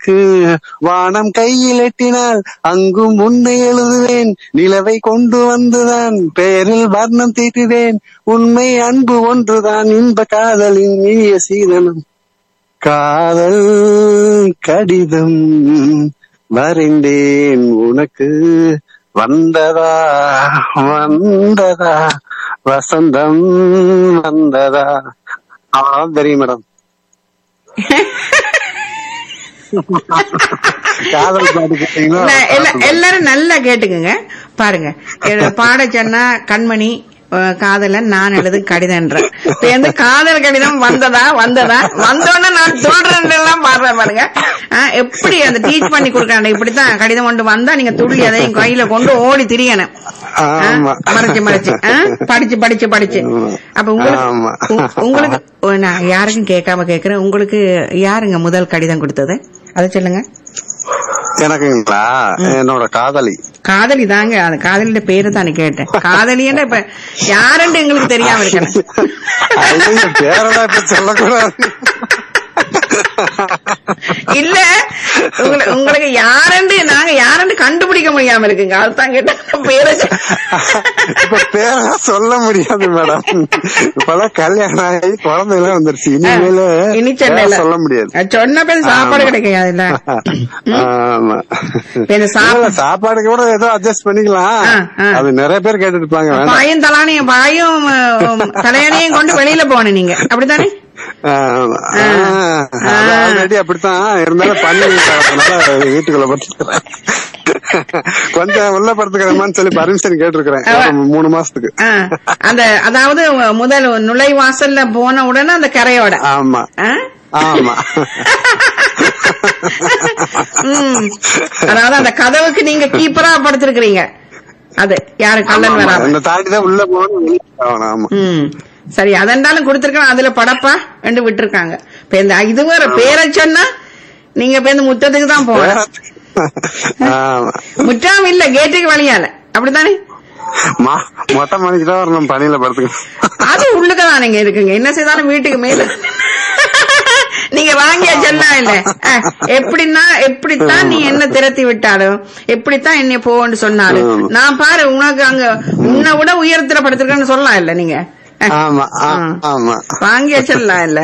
உனக்கு வானம் கையில் எட்டினால் அங்கும் உன்னை எழுதுவேன் நிலவை கொண்டு வந்துதான் பெயரில் வர்ணம் தீட்டுவேன் உண்மை அன்பு ஒன்றுதான் இன்ப காதலின் இனிய சீதனம் காதல் கடிதம் வரைந்தேன் உனக்கு வந்ததா வந்ததா வசந்தம் வந்ததா அவ்வளவுதான் தெரியும் மேடம் காதல் பாட்டு கேட்டீங்களா நான் எல்லா- எல்லாரும் நல்லா கேட்டுக்குங்க பாருங்க எ- பாட சொன்னா கண்மணி அஹ், காதலன் நான் எழுது கடிதம்ன்ற இப்ப எந்த காதல் கடிதம் வந்ததா வந்ததா வந்தோடனே நான் சொல்றேன் எல்லாம் பாடுறேன் பாருங்க அஹ், எப்படி அந்த டீச் பண்ணி கொடுக்கறாங்க இப்படித்தான் கடிதம் கொண்டு வந்தா நீங்க துள்ளி அதையும் கையில கொண்டு ஓடி திரியணும் அஹ், ஆமா மறைச்சு மறைச்சு அஹ், படிச்சு படிச்சு படிச்சு அப்ப உங்களுக்கு ஆமா. உ- உங்களுக்கு ஓ, நான் யாருக்கும் கேட்காம கேக்குறேன் உங்களுக்கு யாருங்க முதல் கடிதம் கொடுத்தது அதை சொல்லுங்க எனக்குங்களா என்னோட காதலி காதலி தாங்க அந்த காதலியோட பேரு தானே கேட்டேன் காதலின்னா இப்ப யாருன்னு எங்களுக்கு தெரியாம இருக்கணும் ஐயோ, பேரெல்லாம் இப்ப சொல்லக்கூடாது இல்ல உங்களை- உங்களுக்கு யாருன்னு நாங்க யாருன்னு கண்டுபிடிக்க முடியாம இருக்குங்க அதுதான் கேட்டேன் பேரை சொ- இப்ப பேரா சொல்ல முடியாது மேடம் இப்பதான் கல்யாணம் ஆகி குழந்தை எல்லாம் வந்துருச்சு இனிமேல இனி பேரை சென்னையில சொல்ல முடியாது சொன்ன பேர் சாப்பாடு ஆமா. கிடைக்காதுல்ல ஆமா இப்ப இந்த சாப்பா- இல்ல, சாப்பாடு கூட ஏதோ அட்ஜஸ்ட் பண்ணிக்கலாம் ஆ, ஆ. அது நிறைய பேர் கேட்டுட்டு இருப்பாங்க வேண்டாம் பாயும் தலானையும் பாயும் அஹ், தலையணையும் கொண்டு வெளியில போகணும் நீங்க அப்படித்தானே ஆல்ரெடி அப்படித்தான் இருந்தாலும் பண்ணி சாப்பிட்டனால வீட்டுக்குள்ள படுத்துக்கிறேன் கொஞ்சம் உள்ள படுத்துக்கிறேமான்னு சொல்லி பர்மிஷன் கேட்டிருக்கிறேன் ஒரு மூணு மாசத்துக்கு ஆ, அந்த அதாவது முதல் நுழைவாசல்ல போன உடனே அந்த கரையோட ஆமா ஆ? ஆமா ம். அதாவது அந்த கதவுக்கு நீங்க கீப்பரா படுத்திருக்கிறீங்க அது யாரு கள்ளன் வராம இந்த தாண்டி தான் உள்ள போகணும் வெளிய போகணும். ஆமா ம் சரி அதெண்டாலும் கொடுத்திருக்காங்க அதுல படப்பா ரெண்டு விட்டுருக்காங்க இப்ப இந்த இது வேற பேரை சொன்னா நீங்க இப்ப இந்த முத்தத்துக்கு தான் போகணும் ஆமா முற்றாம இல்ல கேட்டுக்கு வழியால அப்படித்தானே மா மொட்டை மணிக்கு தான் வரணும் பணியில படுத்துக்கணும் அது உள்ளுக்கதான் நீங்க இருக்குங்க என்ன செய்தாலும் வீட்டுக்கு மேல நீங்க வாங்கிய செல்லாம் இல்ல அஹ், எப்படின்னா எப்படித்தான் நீ என்ன திரத்தி விட்டாலும் எப்படித்தான் என்னை போன்னு சொன்னாலும் நான் பாரு உனக்கு அங்க உன்னை விட உயரத்துல படுத்திருக்கேன்னு சொல்லலாம் இல்ல நீங்க அஹ், ஆமா ஆ- ஆமா வாங்கிய செல்லாம் இல்ல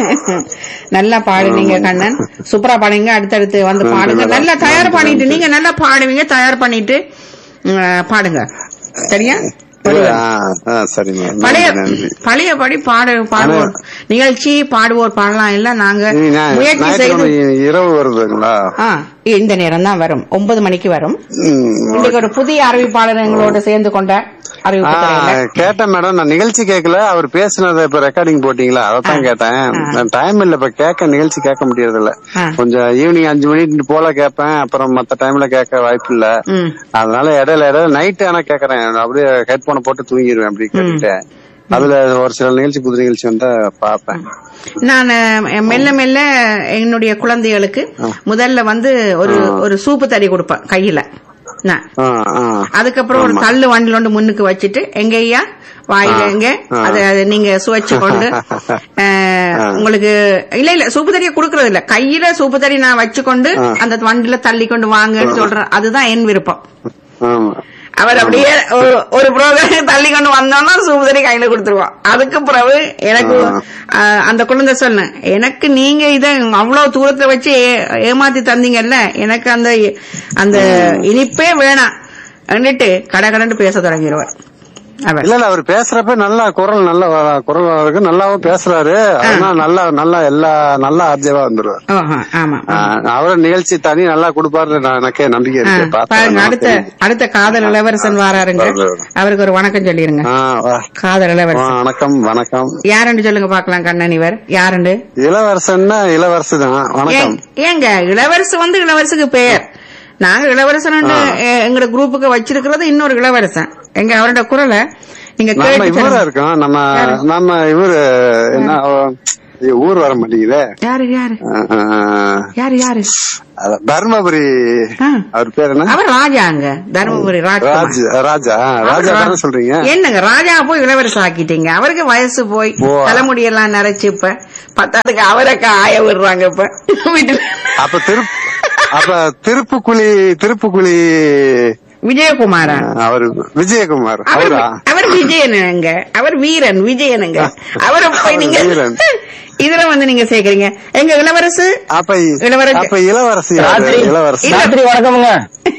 நல்லா பாடுனீங்க கண்ணன் சூப்பரா பாடுங்க அடுத்தடுத்து வந்து பாடுங்க நல்லா தயார் பண்ணிட்டு நீங்க நல்லா பாடுவீங்க தயார் பண்ணிட்டு உம், பாடுங்க சரியா ஆ, ஆ, சரிங்க பழைய நன்றி, நன்றி பழையபடி பாடு பாடுவோர் நிகழ்ச்சி பாடுவோர் பாடலாம் இல்ல நாங்க நீ ஞா- முயற்சி செய்து ஞாயிற்றுக்கிழமை இரவு வருதுங்களா ஆ, இந்த நேரம் தான் வரும் ஒன்பது மணிக்கு வரும் ம், இன்னைக்கு ஒரு புதிய அறிவிப்பாளர் எங்களோட சேர்ந்து கொண்ட ஆ, அறிவிப்பு துறையில கேட்டேன் மேடம் நான் நிகழ்ச்சி கேட்கல அவர் பேசுனதை இப்ப ரெக்கார்டிங் போட்டீங்களா அதான் கேட்டேன் நான் டைம் இல்ல இப்ப கேட்க நிகழ்ச்சி கேட்க முடியறது இல்ல ஆ. கொஞ்சம் ஈவினிங் அஞ்சு மணிக்கு போல கேட்பேன் அப்புறம் மத்த டைம்ல கேட்க வாய்ப்பு இல்ல ம். அதனால இடையில இடையில நைட் ஆனா கேக்குறேன் நான் அப்படியே ஹெட்போனை போட்டு தூங்கிடுவேன் அப்படி கேட்டுட்டு அதுல ஒரு சில நிகழ்ச்சி புது நிகழ்ச்சி வந்தா பாப்பேன் நான் அஹ், மெல்ல மெல்ல என்னுடைய குழந்தைகளுக்கு முதல்ல வந்து ஒரு ஒரு சூப்பு தறி கொடுப்பேன் கையில நான் ஆ, ஆ. அதுக்கப்புறம் ஒரு தள்ளு வண்டில் ஒன்று முன்னுக்கு வச்சுட்டு எங்க ஐயா வாயில எங்க அத அத நீங்க சுவைச்சு கொண்டு அஹ், உங்களுக்கு இல்ல இல்ல சூப்பு தறியை குடுக்கறது இல்ல கையில சூப்பு தறி நான் வச்சுக்கொண்டு அந்த வண்டில தள்ளி கொண்டு வாங்கன்னு சொல்றேன் அதுதான் என் விருப்பம் ஆமா அவர் அப்படியே ஒரு- ஒரு ப்ரோக்ராம் தள்ளி கொண்டு வந்தோம்னா சூப்பு தறி கையில கொடுத்துருவோம் அதுக்கு பிறகு எனக்கு அஹ், அந்த குழந்தை சொன்னேன் எனக்கு நீங்க இத அவ்வளவு தூரத்துல வச்சு ஏ- ஏமாத்தி தந்தீங்கல்ல எனக்கு அந்த அந்த இனிப்பே வேணாம் എന്നിട്ട് கட கடன்னு பேச தொடங்கிடுவார் அவர் இல்ல இல்ல அவர் பேசுறப்ப நல்லா குரல் நல்ல வ- குரல் இருக்கு நல்லாவும் பேசுறாரு அதனால நல்லா நல்லா எல்லா நல்லா ஆர்ஜவா வந்துருவாரு ஓஹோ, ஆமா அவர நிகழ்ச்சி தனி நல்லா கொடுப்பாரு நான் எனக்கே நம்பிக்கை ஆ, இருக்கு பார்த்தா பாருங்க நல்லா அடுத்த தெரியுது. அடுத்த காதல் இளவரசன் வாராருங்க வரல. அவருக்கு ஒரு வணக்கம் சொல்லிருங்க ஆ, வா. காதல் ஆ, இளவரசன் வணக்கம் வணக்கம் யாருன்னு சொல்லுங்க பாக்கலாம் கண்ணன் இவர் யாருண்டு இளவரசன்னா இளவரசு தான் வணக்கம் ஏங்க- ஏங்க இளவரசு வந்து இளவரசுக்கு பெயர் நாங்க இளவரசன் எங்க குரூப்புக்கு வச்சிருக்கிறது இன்னொரு இளவரசன் எங்க அவரோட குரலை நீங்க நம்ம கேட்டு இவரா சொல்லுங்க. இருக்கோம் நம்ம நம்ம இவரு என்ன அவ- ஐயோ, ஊர் வர மாட்டேங்குதே யாரு யாரு ஆ, ஆ, யாரு யாரு அதான் தர்மபுரி ஆ. அவர் பேர் என்ன அவர் ராஜாங்க தருமபுரி ராஜ்குமார் ராஜ் ராஜா ராஜா தானே சொல்றீங்க என்னங்க ராஜா போய் இளவரசு ஆக்கிட்டீங்க அவருக்கு வயசு போய் ஓ. தலைமுடியெல்லாம் நரைச்சு இப்ப பத்தாவதுக்கு அவரை ஆய விடுறாங்க இப்ப வீட்டுல அப்ப திரு அப்ப திருப்புக்குழி திருப்புக்குழி விஜயகுமாரா அவர் விஜயகுமார் அவர் அவரா அவர் விஜயனுங்க அவர் வீரன் விஜயனுங்க அவரை போய் நீங்க அவர் வீரன். இதுல வந்து நீங்க சேர்க்கறீங்க எங்க இளவரசு அப்ப இளவரசி. அப்ப இளவரசி யாரு? ராத்திரி இளவரசி இல்ல. ராத்திரி வணக்கமுங்க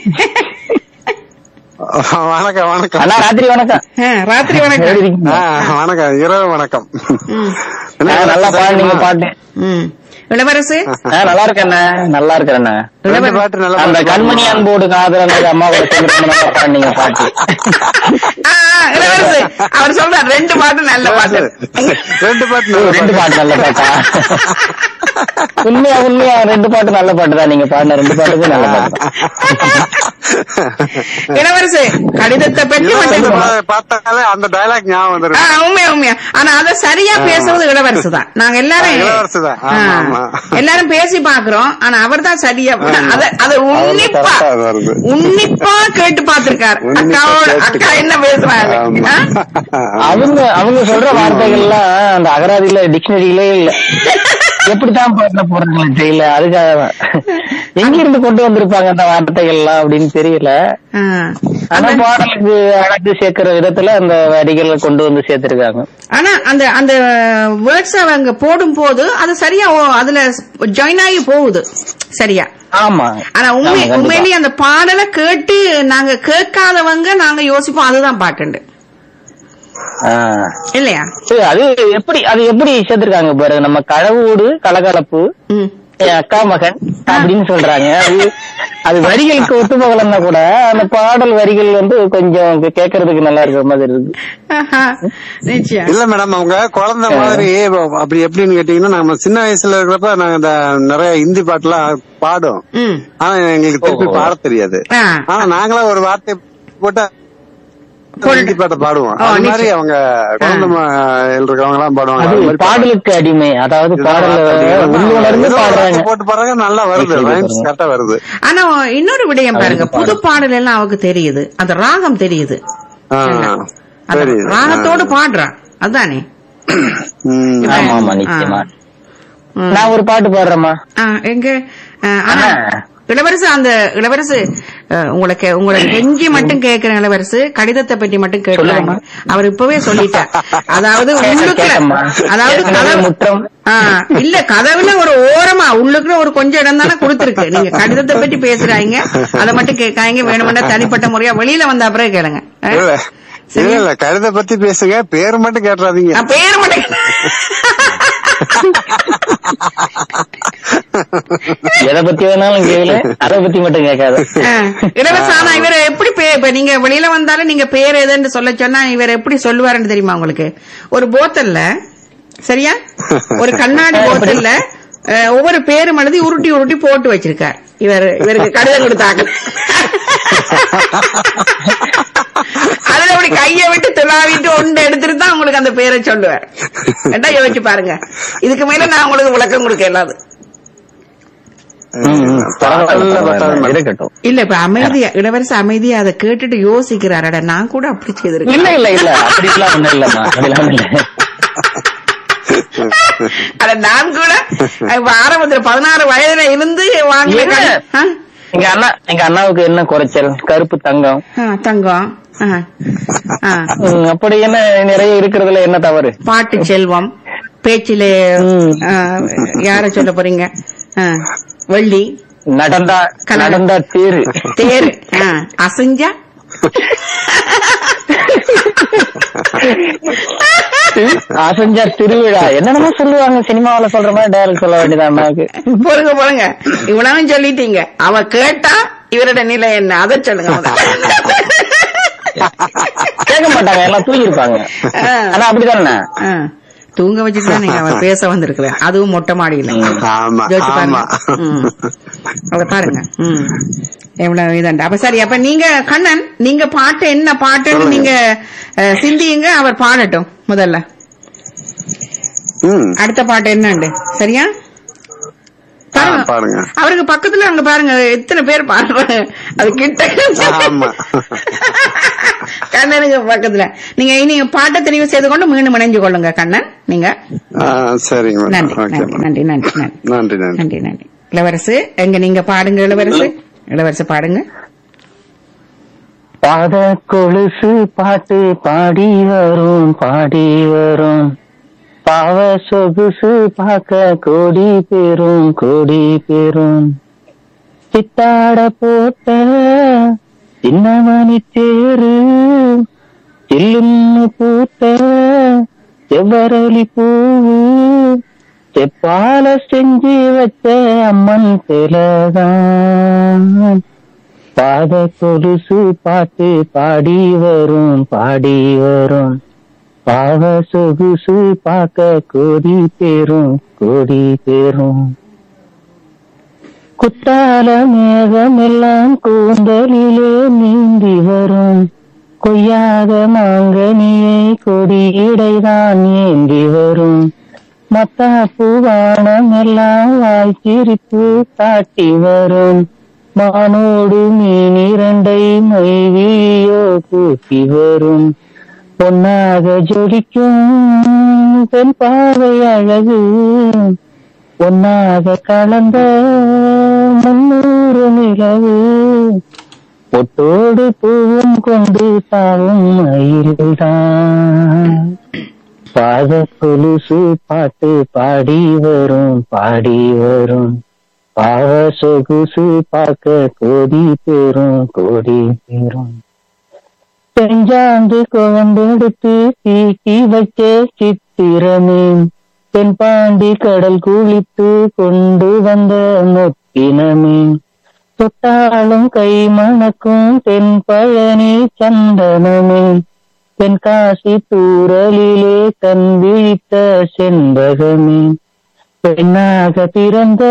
வணக்கம் வணக்கம் அண்ணா ராத்திரி வணக்கம் ஆ, ராத்திரி எப்படி வணக்கம் இருக்கீங்க? ஆ, வணக்கம் இரவு வணக்கம் ம், என்ன ஆ, நல்லா பாடுனீங்க சௌக்கியமா? பாட்டு ம். இளவரசு ஆ, நல்லா இருக்கேண்ணே நல்லா இருக்கிறேண்ணே ரெண்டு பாட்டு நல்ல அந்த பாட்டு கண்மணி பாடுமா? அன்போடு காதல் அம்மா கூட சேர்ந்து ரொம்ப நல்லா பாடுனீங்க பாட்டு ஆ, ஆ, இளவரசு அவர் சொல்றார் ரெண்டு பாட்டு நல்ல பாட்டு ரெண்டு பாட்டு நல்ல ரெண்டு பாட்டு. பாட்டு நல்ல பாட்டா உண்மையா உண்மையா ரெண்டு பாட்டு நல்ல பாட்டு தான் நீங்க பாடின ரெண்டு பாட்டுக்கும் நல்ல பாட்டு தான். இளவரசு கடிதத்தை பற்றி இளவரசி மட்டும் பா- பார்த்தாலே அந்த டயலாக் ஞாபகம் ஆ, வந்துரும் உண்மையா உண்மையா ஆனா அத சரியா பேசுறது இளவரசு தான் நாங்க எல்லாரும் ஆ, இளவரசு தான். ஆமா, ஆ, ஆமா. எல்லாரும் பேசி பாக்குறோம் ஆனா அவர் தான் சரியா அத அத உன்னிப்பா correct ஆ வருது. உன்னிப்பா கேட்டு பாத்திருக்காரு உன்னிப்பா அக்காவோட கேட்டு அக்கா என்ன பேசுறாங்க ஆமா. ஆ? அவங்க அவங்க சொல்ற வார்த்தைகள்லாம் அந்த அகராதியில டிக்ஷனரியிலே இல்ல எப்படித்தான் பாட்டுல போறாங்களே தெரியல அதுக்காக தான் எங்க இருந்து கொண்டு வந்திருப்பாங்க அந்த வார்த்தைகள்லாம் அப்படின்னு தெரியல ஆ. ஆனா பாடலுக்கு அழகு சேர்க்கிற விதத்துல அந்த வரிகளை கொண்டு வந்து சேர்த்திருக்காங்க ஆனா அந்த அந்த வேர்ட்ஸ் அவங்க போடும் போது அது சரியா ஓ- அதுல ஜாயின் ஆகி போகுது சரியா ஆமா ஆனா ஆமா, உண்மை கண்டிப்பா. உண்மையிலேயே அந்த பாடலை கேட்டு நாங்க கேட்காதவங்க நாங்க யோசிப்போம் அதுதான் பாட்டுண்டு ஆ. இல்லையா சரி, அது எப்படி அது எப்படி சேர்த்திருக்காங்க பாருங்க நம்ம கழவோடு கலகலப்பு ம் என் அக்கா மகன் அப்படின்னு சொல்றாங்க அது அது வரிகளுக்கு ஒத்து போகலன்னா கூட அந்த பாடல் வரிகள் வந்து கொஞ்சம் கேட்கறதுக்கு நல்லா இருக்கிற மாதிரி இருக்கு ஆஹா, நிச்சயம் இல்ல மேடம் அவங்க குழந்தை மாதிரி அப்படி எப்படின்னு கேட்டீங்கன்னா நம்ம சின்ன வயசுல இருக்கிறப்ப நாங்க இந்த நிறைய ஹிந்தி பாட்டுலாம் பாடும் ம் ஆனா எங்களுக்கு திருப்பி ஓ. பாட தெரியாது ஆ. ஆனா நாங்களா ஒரு வார்த்தை போட்டா போட்டு- ஹிந்தி பாட்டை பாடுவோம் ஓ, அது மாதிரி நிச்சயம். அவங்க குழந்தை ம- இருக்கவங்க எல்லாம் பாடுவாங்க அது அது மாதிரி பாடலுக்கு அடிமை அதாவது பாடல பாடுவாங்க. உள்ளுணர்ந்து ஏதோ ஒரு வார்த்தை பாடுறாங்க போட்டு பாடுறாங்க நல்லா வருது சரி, ரைம்ஸ் சரி. கரெக்டா வருது ஆனா இன்னொரு விடயம் பாருங்க புது பாடல் எல்லாம் அவருக்கு தெரியுது அந்த ராகம் தெரியுது ஆ, அந்த சரி ராகத்தோடு பாடுறா அதானே ம். இப்ப- ஆமா ஆமா நிச்சயமா ம். நான் ஒரு பாட்டு பாடுறேம்மா ஆ, எங்க ஆ, ஆனா ஆ. இளவரசு அந்த இளவரசு ஆ, உங்களுக்கு உங்களை கெஞ்சி மட்டும் கேட்கிற இளவரசு கடிதத்தை பற்றி மட்டும் கேட்கலாங்க சொல்லுங்கம்மா. அவர் இப்பவே சொல்லிட்டார் அதாவது கேட்க- உள்ளுக்குள்ள கேட்கம்மா. அதாவது ஏற்கனவே கதவு முற்றம். ஆ, இல்ல கதவுல ஒரு ஓரமா உள்ளுக்குள்ள ஒரு கொஞ்சம் இடம் தானே கொடுத்துருக்கு நீங்க கடிதத்தை பற்றி பேசுறாங்க அதை மட்டும் கேட்காங்க வேணுமெண்டா தனிப்பட்ட முறையா வெளியில வந்த அப்புறம் கேளுங்க ஆ? இல்ல சரி. இல்ல இல்ல கழுத பத்தி பேசுங்க பேர் மட்டும் கேட்டுறாதீங்க நான் பேர் மட்டும் எதை பத்தி வேணாலும் கேளு அதை பத்தி மட்டும் கேட்காத ஆ, இளவரசு ஆனா இவர் எப்படி பே- இப்ப நீங்க வெளியில வந்தாலும் நீங்க பேர் எதுன்னு சொல்ல சொன்னா இவர் எப்படி சொல்லுவாருன்னு தெரியுமா உங்களுக்கு ஒரு போத்தல்ல சரியா ஒரு கண்ணாடி போத்தல்ல அஹ், ஒவ்வொரு பேரும் எழுதி உருட்டி உருட்டி போட்டு வச்சிருக்கார் இவர் இவருக்கு கடிதம் கொடுத்தாங்க அதுல அப்படி கைய விட்டு துளாவிட்டு ஒன்று எடுத்துட்டு தான் உங்களுக்கு அந்த பேரை சொல்லுவார் என்ன யோசிச்சு பாருங்க இதுக்கு மேல நான் உங்களுக்கு விளக்கம் கொடுக்க இல்லாது ம், ம். பரவாயில்ல, பாடல்ல பரவாயில்ல. பத்தாது இருக்கட்டும் இல்ல இப்ப அமைதியா இளவரசு அமைதியா அதை கேட்டுட்டு யோசிக்கிறாரட நான் கூட அப்படி செய்திருக்கேன் இல்ல இல்ல இல்ல அப்படிலாம் ஒண்ணும் இல்லம்மா அப்படிலாம் இல்ல அட நான் கூட இப்ப ஆரம்பத்துல பதினாறு வயதுல இருந்து வாங்கின என்ன? கடி- ஆ? எங்க அண்ணா எங்க அண்ணாவுக்கு என்ன குறைச்சல் கருப்பு தங்கம் ஆ, தங்கம் ஆ. ஆ. ம், அப்படி என்ன நிறைய இருக்கிறதுல என்ன தவறு பாட்டு செல்வம் பேச்சிலே ம். ஆ, யார சொல்ல போறீங்க ஆ, வள்ளி நடந்தா கலகம். நடந்தா தேரு தேரு ஆ, அசைஞ்சா அசஞ்சா திருவிழா என்னென்னமோ சொல்லுவாங்க சினிமாவுல சொல்ற மாதிரி டைரக்ட் சொல்ல வேண்டியது அண்ணாவுக்கு போடுங்க போடுங்க இவ்வளவு சொல்லிட்டீங்க அவ கேட்டா இவரோட நிலை என்ன அதை சொல்லுங்க முதல்ல. கேட்க மாட்டாங்க எல்லாம் தூங்கிருப்பாங்க ஆ. ஆனா அப்படிதானே ஆ, தூங்க வச்சுட்டு தான் நீங்க அவர் பேச வந்திருக்கிறேன் அதுவும் மொட்டை மாடியில ஆமா யோசிச்சு பாருங்க ஆமா ம். அத பாருங்க ம். எவ்வளவு இதாண்டா அப்ப சரி அப்ப நீங்க கண்ணன் நீங்க பாட்டு என்ன பாட்டுன்னு சொல்லுங்க. நீங்க அஹ், சிந்தியுங்க அவர் பாடட்டும் முதல்ல ம் அடுத்த பாட்டு என்னண்டு சரியா ஆ, பாருங்க. பாருங்க அவருக்கு பக்கத்துல அங்க பாருங்க எத்தனை பேர் பாடுறாங்க அது கிட்ட ஆமா கண்ணனுக்கு பக்கத்துல நீங்க இனி பாட்டை தெரிவு செய்து கொண்டு மீண்டும் இணைஞ்சு கொள்ளுங்க கண்ணன் நீங்க ஆ, சரிங்க மேடம் நன்றி ஓகே நன்றி நன்றி நன்றி நன்றி நன்றி நன்றி நன்றி நன்றி இளவரசு எங்க நீங்க பாடுங்க இளவரசு இளவரசு பாடுங்க பாத கொலுசு பாட்டு பாடி வரும் பாடி வரும் பாவ சொகுசு பார்க்க கோடி பேரும் கோடி பேரும் சித்தாட போட்ட சின்னமணி தேரு சில்லுன்னு பூத்த செவ்வரளி பூவு செப்பால செஞ்சு வச்ச அம்மன் சிலதான் பாத கொலுசு பாட்டு பாடி வரும் பாடி வரும் பாவ சொகுசு பார்க்க கோடி பேரும் கோடி பேரும் குத்தால மேகம் எல்லாம் கூந்தலிலே நீந்தி வரும் கொய்யாத மாங்கனியை கொடியிடைதான் ஏந்தி வரும் மத்தாப்பு வானம் எல்லாம் வாய்ச்சிரிப்பு காட்டி வரும் மானோடு மீன் இரண்டை மைவியோ கூட்டி வரும் பொன்னாக ஜொலிக்கும் பெண் பாவை அழகு பொன்னாக கலந்த முன்னூறு நிலவு பொட்டோடு பூவும் கொண்டு தாவும் மயில்தான் பாத கொலுசு பாட்டு பாடி வரும் பாடி வரும் பாவ சொகுசு பார்க்க கோடி பேரும் கோடி பேரும் செஞ்சாந்து குழம்பெடுத்து தீக்கி வச்ச சித்திரமே தென்பாண்டி கடல் குளித்து கொண்டு வந்த முத்தினமே தொட்டாலும் கை மணக்கும் தென் பழனி சந்தனமே தென்காசி தூரலிலே கண் விழித்த செண்பகமே பெண்ணாக பிறந்த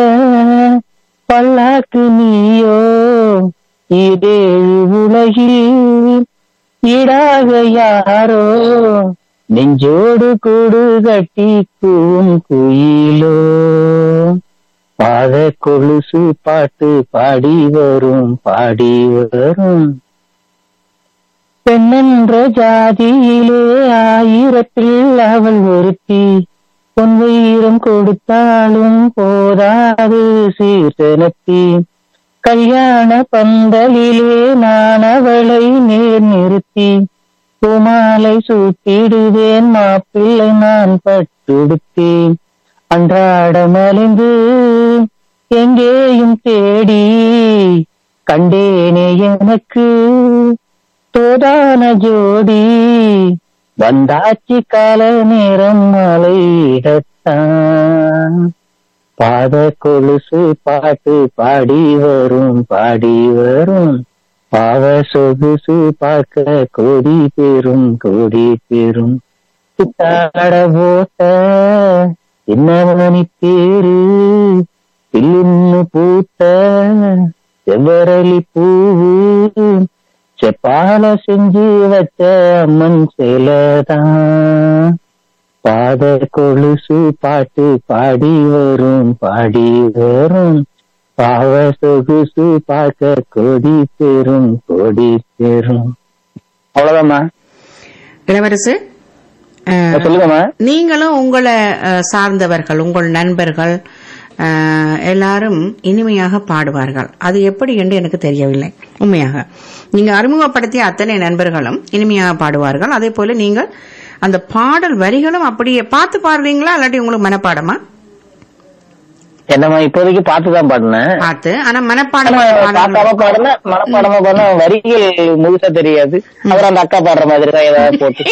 பல்லாக்கு நீயோ இதேழு உலகில் ஈடாக யாரோ நெஞ்சோடு கூடு கட்டி கூவும் குயிலோ பாத கொலுசு பாட்டு பாடி வரும் பாடி வரும் பெண்ணென்ற ஜாதியிலே ஆயிரத்தில் அவள் ஒருத்தி பொன் வீரம் கொடுத்தாலும் போதாது சீர்தனத்தி கல்யாண பந்தலிலே நான் அவளை நேர் நிறுத்தி பூமாலை சூட்டிடுவேன் மாப்பிள்ளை நான் பட்டுடுத்தி அன்றாட மலிந்து எங்கேயும் தேடி கண்டேனே எனக்கு தோதான ஜோடி வந்தாச்சி கால நேரம் மலையிடத்தான் பாத கொலுசு பாட்டு பாடி வரும் பாடி வரும் பாவ சொகுசு பார்க்க கோடி பேரும் கோடி பேரும் சித்தாட போட்ட சின்னமணி பேரு பில்லுன்னு பூத்த செவ்வரளி பூவு செப்பால செஞ்சு வச்ச அம்மன் சிலதான் பாத கொலுசு பாட்டு பாடி வரும் பாடி வரும் பாவ சொகுசு பார்க்க கொடி பெரும் கொடி பெரும் அவ்வளவுதாம்மா இளவரசு அஹ், சொல்லுங்கம்மா நீங்களும் உங்களை அஹ், சார்ந்தவர்கள் உங்கள் நண்பர்கள் அஹ், எல்லாரும் இனிமையாக பாடுவார்கள் அது எப்படி என்று எனக்கு தெரியவில்லை உண்மையாக நீங்க அறிமுகப்படுத்திய அத்தனை நண்பர்களும் இனிமையாக பாடுவார்கள் அதே போல நீங்கள் அந்த பாடல் வரிகளும் அப்படியே பார்த்து பாடுறீங்களா இல்லாட்டி உங்களுக்கு மனப்பாடமா என்னம்மா இப்போதைக்கு பார்த்துதான் பாடினேன் பார்த்து ஆனா மனப்பாடம் பார்க்காம பாடின மனப்பாடமா பாடின வரிகள் முழுசா தெரியாது அப்புறம் அந்த அக்கா பாடுற மாதிரி தான் ஏதாவது போட்டு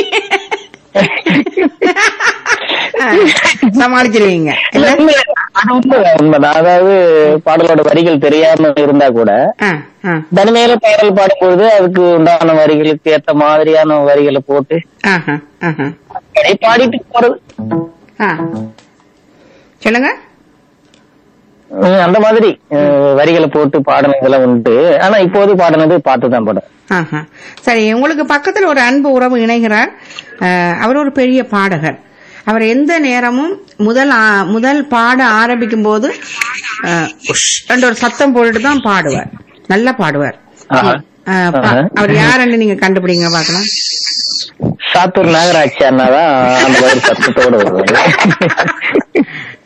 சமாளிச்சிருவீங்க இல்ல இல்ல, அது உண்மைதான் உண்மைதான் அதாவது பாடலோட வரிகள் தெரியாம இருந்தா கூட ஆ, ஆ, தனிமையில பாடல் பாடும்பொழுது அதுக்கு உண்டான வரிகளுக்கு ஏத்த மாதிரியான வரிகளை போட்டு ஆஹா, ஆஹா. அப்படியே பாடிட்டு போறது ஆ. சொல்லுங்க உம், அந்த மாதிரி அஹ், வரிகளை போட்டு பாடினதெல்லாம் உண்டு ஆனா இப்போது பாடினது பார்த்துதான் பாடும் ஆஹா. சரி உங்களுக்கு பக்கத்தில் ஒரு அன்பு உறவு இணைகிறார் அஹ், அவர் ஒரு பெரிய பாடகர் அவர் எந்த நேரமும் முதல் ஆ- முதல் பாட ஆரம்பிக்கும் போது அஹ், உஷ் என்ற ஒரு சத்தம் போட்டுட்டு தான் பாடுவார் நல்லா பாடுவார் ஆஹா. அஹ், பா- ஆஹா. அவர் யாருன்னு நீங்க கண்டுபிடிங்க பார்க்கலாம் சாத்தூர் நாகராட்சி அண்ணா தான் அந்த மாதிரி சத்தத்தோட வருவாங்க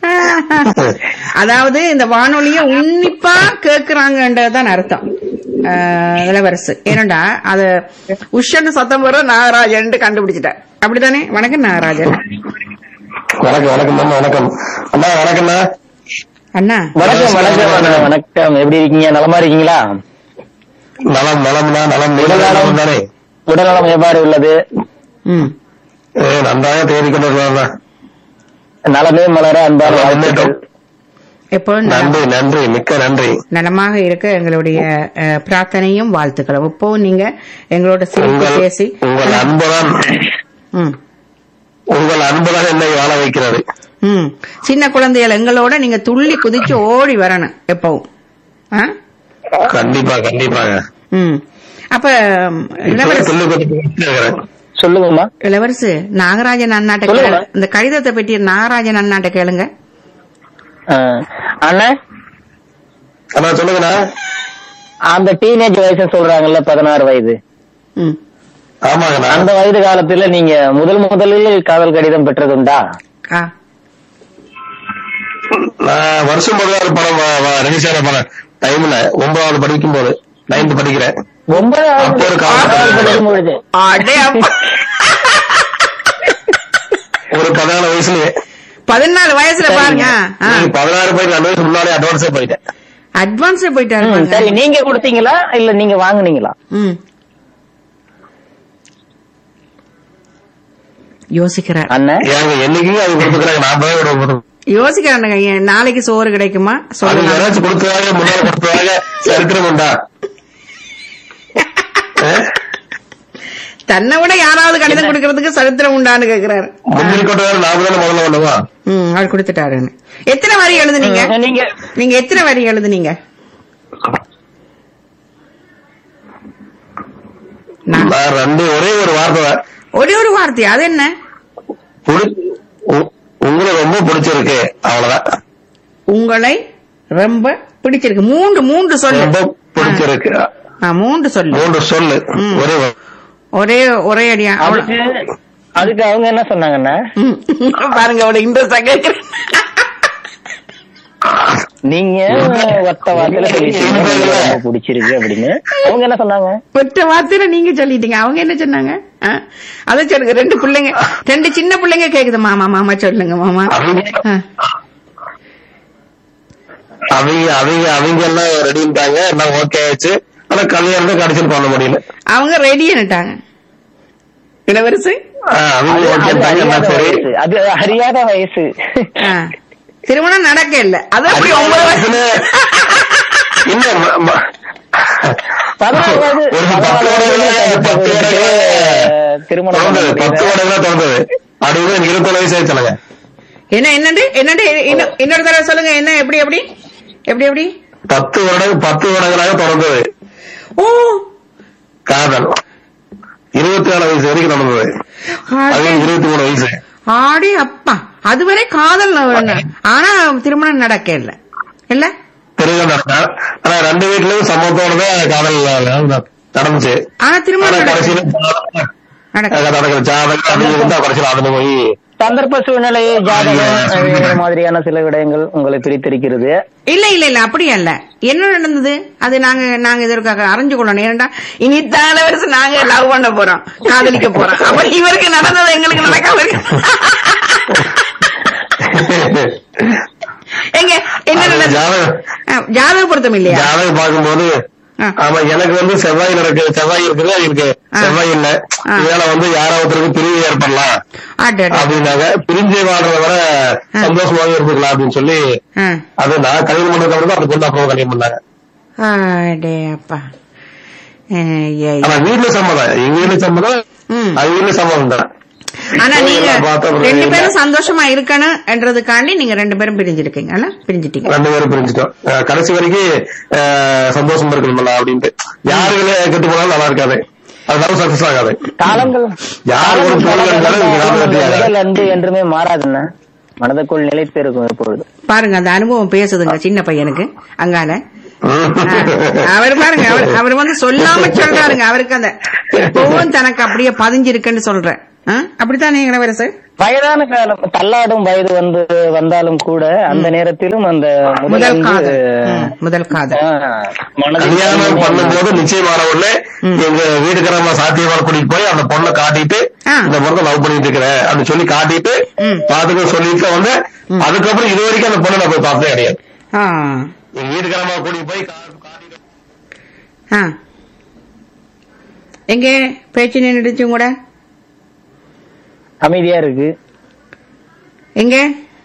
அதாவது இந்த வானொலிய உன்னிப்பா கேக்குறாங்கன்றதுதான் அர்த்தம் ஆஹ், இளவரசு ஏனண்டா அது உஷன்னு சத்தம் போற நாகராஜன் கண்டுபிடிச்சிட்டேன் அப்படித்தானே வணக்கம் நாகராஜன் வணக்கம் வணக்கம் அம்மா வணக்கம் அம்மா வணக்கம்ண்ணா அண்ணா வணக்கம் வணக்கம் அண்ணா, வணக்கம் எப்படி இருக்கீங்க நலமா இருக்கீங்களா நலம் நலம்ண்ணா நலம் நீங்க உடல் நலம். நலம் தானே உடல்நலம் எவ்வாறு உள்ளது ம் ஏ, நன்றாக தேடி கொண்டு வருவாங்க நலமே மலர அன்பான வாழ்த்துக்கள் எப்பொழுதும் நலம். நன்றி நன்றி மிக்க நன்றி நலமாக இருக்க எங்களுடைய அஹ், பிரார்த்தனையும் வாழ்த்துக்களும் இப்போ நீங்க எங்களோட சிரிப்பு உங்கள் பேசி உங்கள் அன்புதான் ம் உங்கள் அன்புதான் என்னை வாழ வைக்கிறது ம் சின்ன குழந்தைகள் எங்களோட நீங்க துள்ளி குதிச்சு ஓடி வரணும் எப்பவும் ஆ? கண்டிப்பா கண்டிப்பாங்க ம் அப்ப ம், இப்பவே இளவரசு துள்ளி குதிச்சு இருக்கிறேன் சொல்லுங்கம்மா இளவரசு நாகராஜன் அண்ணாட்ட சொல்லுங்க. கேளு இந்த கடிதத்தை பற்றி நாகராஜன் அண்ணாட்ட கேளுங்க ஆ, அண்ணா அண்ணா சொல்லுங்கண்ணா அந்த டீனேஜ் வயசு சொல்றாங்கல்ல பதினாறு வயது ம் ஆமாங்கண்ணா அந்த வயது காலத்துல நீங்க முதல் முதலில் காதல் கடிதம் பெற்றதுண்டா ஆ நான் வருஷம் பதினாறு படம் ரிலீஸ் ஆன படம் டைம்ல ஒன்பதாவது படிக்கும் போது நைன்த் படிக்கிறேன் ஒன்பதாவது அப்போ ஒரு காதல் ஆறாவது படிக்கும் பொழுது அடே அப்பா ஒரு பதினாலு வயசுலயே பதினாலு வயசுல பாருங்க நீங்க பதினாறு போயிட்டு ரெண்டு வயசு முன்னாலே அட்வான்ஸே போயிட்டேன் அட்வான்ஸ் போயிட்டாரு ம், சரி பாருங்க. நீங்க கொடுத்தீங்களா இல்ல நீங்க வாங்குனீங்களா ம் யோசிக்கிறார் அண்ணன் ஏங்க என்னைக்கு அது கொடுத்துக்கிறாங்க நான் போய் விட போதும் யோசிக்கிறானுங்க ஏன் நாளைக்கு சோறு கிடைக்குமா அது சொல்லுங்க யாராச்சும் கொடுத்ததாக முன்னால கொடுத்ததாக சரித்திரம் உண்டா அஹ்? தன்னை விட யாராவது கடிதம் கொடுக்கறதுக்கு சரித்திரம் உண்டான்னு கேக்குறாரு முந்திரி கொட்டை நாம தானே முதல்ல பண்ணுவா ம் அவர் கொடுத்துட்டாருன்னு எத்தனை வரி எழுதுனீங்க ம், நீங்க நீங்க எத்தனை வரி எழுதுனீங்க நான் நான் ரெண்டு ஒரே ஒரு வார்த்தை தான். ஒரே ஒரு வார்த்தை அது என்ன புடி- உ- உங்களை ரொம்ப பிடிச்சிருக்கு அவ்வளவுதான் உங்களை ரொம்ப பிடிச்சிருக்கு மூன்று மூன்று சொல்லு ரொம்ப பிடிச்சிருக்கு ஆ, மூன்று சொல்லு மூன்று சொல்லு ம். ஒரே வா- ஒரே ஒரே அடியா அவ்வளவு அதுக்கு அதுக்கு அவங்க என்ன சொன்னாங்கண்ணா ம். பாருங்க அவ்வளவு இன்ட்ரெஸ்டா கேக்குறேன் நீங்க ஒத்த வார்த்தையில சொல்லிட்டீங்க உங்களுக்கு ரொம்ப பிடிச்சிருக்கு அப்படின்னு அவங்க என்ன சொன்னாங்க ஒற்ற வார்த்தையில நீங்க சொல்லிட்டீங்க அவங்க என்ன சொன்னாங்க ஆ? அதை சொல்லுங்க ரெண்டு பிள்ளைங்க ரெண்டு சின்ன பிள்ளைங்க கேக்குது மாமா மாமா சொல்லுங்க மாமா அவங்க ஆ. அவங்க அவங்க அவங்க எல்லாம் ரெடிட்டாங்க எல்லாம் ஓகே ஆயிடுச்சு ஆனா கல்யாணம் கடைசியில் பண்ண முடியல அவங்க ரெடின்னுட்டாங்க இளவரசு ஆஹ் அவங்க அது- ஓகே அது தாங்க அறியாத சரி வயசு அது அறியாத வயசு ஆ. திருமணம் நடக்க இல்ல அது அப்படி அது ஒன்பது வயசு வயசுல இல்ல ம- ம- பதினாறு வயது ஒரு பதினாறு பத்து வயதுல வருடங்களா- பத்து கருத்து வருடங்களா திருமணம் பண்ண திறந்தது பத்து முடியல. வருடங்களா திறந்தது அடுத்து எனக்கு இருபத்தொரு வயசு ஆயிடுச்சுலங்க என்ன என்னண்டு என்னண்டு இன்னொ- இன்னொரு தடவை சொல்லுங்க என்ன எப்படி எப்படி எப்படி எப்படி பத்து வருடம் பத்து வருடங்களாக திறந்தது ஓ காதல் இருபத்தி நாலு வயசு வரைக்கும் நடந்தது அது ஆடி- இருபத்தி மூணு வயசு ஆடி அப்பா அதுவரை காதல் ந- ஆனா திருமணம் நடக்க இல்ல இல்ல திருமணம் நடந்தா ஆனா ரெண்டு வீட்லயும் சமத்தோட தான் காதல் நடந்துச்சு ஆனா ஆனா திருமணம் நடக்க கடைசியில நடக்க நடக்கிற ஜாதகம் அது இருந்தா கடைசியில் அதுல போய் சந்தர்ப்ப சூழ்நிலை ஜாதகம் வேறு மாதிரியான சில விடயங்கள் உங்களை பிரித்திருக்கிறது இல்ல இல்ல இல்ல அப்படி அல்ல என்ன நடந்தது அது நாங்க நாங்க இதற்காக அறிஞ்சு கொள்ளணும் ஏன்டா இனி தான வருஷம் நாங்க லவ் பண்ண போறோம் காதலிக்க போறோம் அப்ப இவருக்கு நடந்தது எங்களுக்கு நடக்காம இருக்கு எங்க என்ன அது நடந்தது ஜாதகம் ஆ, ஜாதக பொருத்தம் இல்லையா ஜாதகம் பார்க்கும்போது ஆ. ஆமா எனக்கு வந்து செவ்வாய் இருக்கு செவ்வாய் இருக்குது அது இருக்கு ஆ. செவ்வாய் இல்ல ஆ. இதனால வந்து யாரோ ஒருத்தருக்கு பிரிவு ஏற்படலாம் அடடா. அப்படின்னாங்க பிரிஞ்சு வாழ்றத விட ஆ. சந்தோஷமாவே இருந்துக்கலாம் அப்படின்னு சொல்லி ஆ. அது நான் கல்யாணம் பண்ணதுக்கு அப்புறம் தான் அந்த பொண்ணு அப்புறம் கல்யாணம் பண்ணாங்க அடே அப்பா ஏய், ஏய். ஆனா வீட்டுல சம்மதம் எங்க வீட்டுல சம்மதம் ம். அது வீட்டுல சம்மதம் தான் ஆனா நீங்க எல்லாம் பார்த்தா அப்புறம் ரெண்டு இல்ல. பேரும் சந்தோஷமா இருக்கணும் என்றதுக்காண்டி நீங்க ரெண்டு பேரும் பிரிஞ்சிருக்கீங்க பிரிஞ்சிட்டீங்க ரெண்டு பேரும் பிரிஞ்சுட்டோம் அஹ் கடைசி வரைக்கும் அஹ் சந்தோஷமா இருக்கணும்ல அப்படின்ட்டு யாருக்குள்ளே கெட்டு போனாலும் நல்லா இருக்காது அது லவ் சக்சஸ் ஆகாது காலங்கள் யார் ஒரு காலங்கள் பொருள் இருந்தாலும் இங்க நாம வெற்றி ஆகாது. முதல் அன்பு என்றுமே மாறாதுண்ணா மனதுக்குள் நிலைத்து இருக்கும் எப்பொழுது பாருங்க அந்த அனுபவம் பேசுதுங்க சின்ன பையனுக்கு அங்கால ஆ, அவர் பாருங்க அவர் அவர் வந்து சொல்லாம சொல்றாருங்க அவருக்கு அந்த எப்பவும் தனக்கு அப்படியே பதிஞ்சிருக்குன்னு சொல்றேன் ஆ, அப்படித்தானே இளவரசர் வயதான காலம் தள்ளாடும் வயது வந்து வந்தாலும் கூட அந்த நேரத்திலும் அந்த முதல் முதல் வந்து, காதல் ம், முதல் காதல் ஆ, மனதில் கல்யாணம் பண்ணும்போது நிச்சயமான உடனே எங்க வீட்டுக்காரமா சாத்தியமான கூட்டிட்டு போய் அந்த பொண்ணை காட்டிட்டு ஆ. இந்த பொண்ணை லவ் பண்ணிட்டு இருக்கிறேன் அப்படின்னு சொல்லி காட்டிட்டு ம். பாத்துக்க சொல்லிட்டு வந்து அதுக்கப்புறம் இது வரைக்கும் அந்த பொண்ணை நான் போய் பார்த்ததே கிடையாது ஆ எங்க வீட்டுக்காரமா கூட்டிட்டு போய் கா- காட்டிட்டு ஆ எங்க பேச்சு நின்றுச்சு கூட அமைதியா இருக்கு எங்க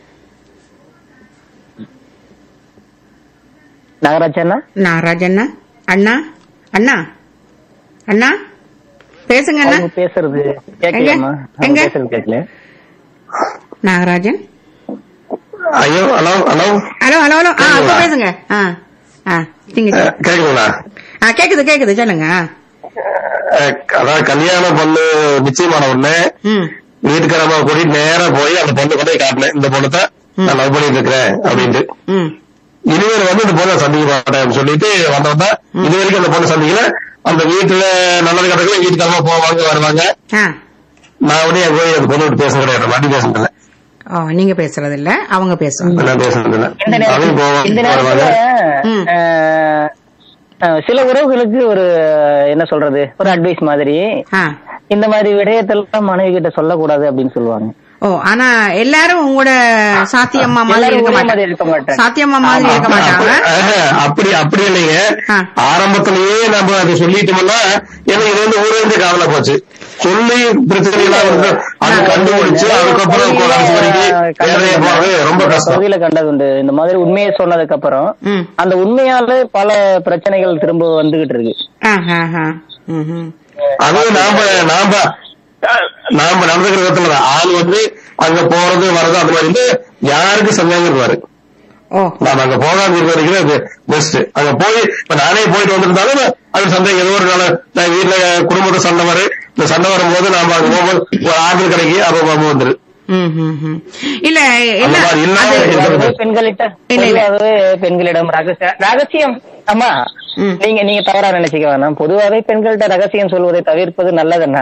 நாகராஜ் அண்ணா நாகராஜ் அண்ணா அண்ணா அண்ணா அண்ணா பேசுங்க அண்ணா அவங்க பேசுறது கேட்கலாமா அவங்க எங்க? பேசுறது கேட்கல நாகராஜன் ஐயோ hello hello hello hello hello ஆ அப்ப பேசுங்க ஆ ஆ நீங்க அஹ், கேக்குதுங்களா ஆ கேக்குது கேக்குது சொல்லுங்க ஆ. அஹ், அதாவது கல்யாணம் பொண்ணு நிச்சயமான உடனே ம் வீட்டுக்காரமா கூட்டிட்டு நேரா போய் அந்த பொண்ணு கொண்டு போய் காட்டினேன் இந்த பொண்ணு தான் நான் லவ் பண்ணிட்டு இருக்கிறேன் அப்படின்ட்டு ம் இனிமேல் வந்து இந்த பொண்ணை சந்திக்க மாட்டேன் அப்படின்னு சொல்லிட்டு வந்தவன் தான் இது வரைக்கும் அந்த பொண்ணு சந்திக்கல அந்த வீட்டுல நல்லது கணக்குல வீட்டுக்காரமா போவாங்க வருவாங்க ஆ நான் உடனே அங்க போய் அந்த பொண்ணு விட்டு பேச கிடையாது வண்டி பேசுறது இல்ல ஓ நீங்க பேசுறது இல்ல அவங்க பேசுவாங்க நான் பேசுறது இல்ல இந்த அவங்க நேரத்துல இந்த போவாங்க நேரத்துல வருவாங்க ம். அஹ், அஹ், சில உறவுகளுக்கு ஒரு என்ன சொல்றது ஒரு அட்வைஸ் மாதிரி ஆ இந்த மாதிரி விடயத்தெல்லாம் மனைவி கிட்ட சொல்லக்கூடாது அப்படின்னு சொல்லுவாங்க ஓ ஆனா எல்லாரும் உங்களோட சாத்தியம்மா மாதிரி எல்லாரும் இருக்க ஒரே மாதிரி இருக்க மாட்டாங்க மாட்டாங்க. சாத்தியம்மா மாதிரி இருக்க மாட்டாங்க ஆஹ், அப்படி அப்படி இல்லைங்க ஆ. ஆரம்பத்திலேயே நம்ம அதை சொல்லிட்டோம்னா ஏன்னா இது வந்து ஊரே இருந்து காதல போச்சு சொல்லி பிரச்சனை எல்லாம் வந்து அது கண்டுபிடிச்சு அதுக்கப்புறம் கடைசி வரைக்கும் வேலையை போறது ரொம்ப கஷ்டம் பகுதியில கண்டது உண்டு இந்த மாதிரி உண்மையை சொன்னதுக்கு அப்புறம் ம் அந்த உண்மையால பல பிரச்சனைகள் திரும்ப வந்துகிட்டு இருக்கு ஆ ஆ ஆ ம் ம் அதுவும் நாம நாம நாம நடந்துக்கிற விதத்துல தான். ஆள் வந்து அங்க போறது வர்றது அந்த மாதிரி வந்து யாருக்கு சந்தேகம் இருப்பாரு ஓ நாம அங்க போகாம இருக்க வரைக்கும் அது பெஸ்ட் அங்க போய் இப்ப நானே போயிட்டு வந்திருந்தாலும் அது சந்தேகம் ஏதோ ஒரு நாள் நான் வீட்டுல குடும்பத்தை சண்டை வரும் இந்த சண்டை வரும்போது நாம அங்க போகும்போது ஒரு ஆறுதல் கிடைக்கி அப்ப பாம்பு வந்துரு ம் ம் ம் இல்ல அந்த என்ன மாதிரி இல்லாம அது இருக்கிறது. பொதுவாகவே பெண்களிட்ட இல்ல, இல்ல. பொதுவாகவே பெண்களிடம் ரகசியம் ரகசியம் அம்மா ம். நீங்க நீங்க தவறா நினைச்சுக்க வேணாம் பொதுவாகவே பெண்கள்கிட்ட ரகசியம் சொல்வதை தவிர்ப்பது நல்லதுண்ணா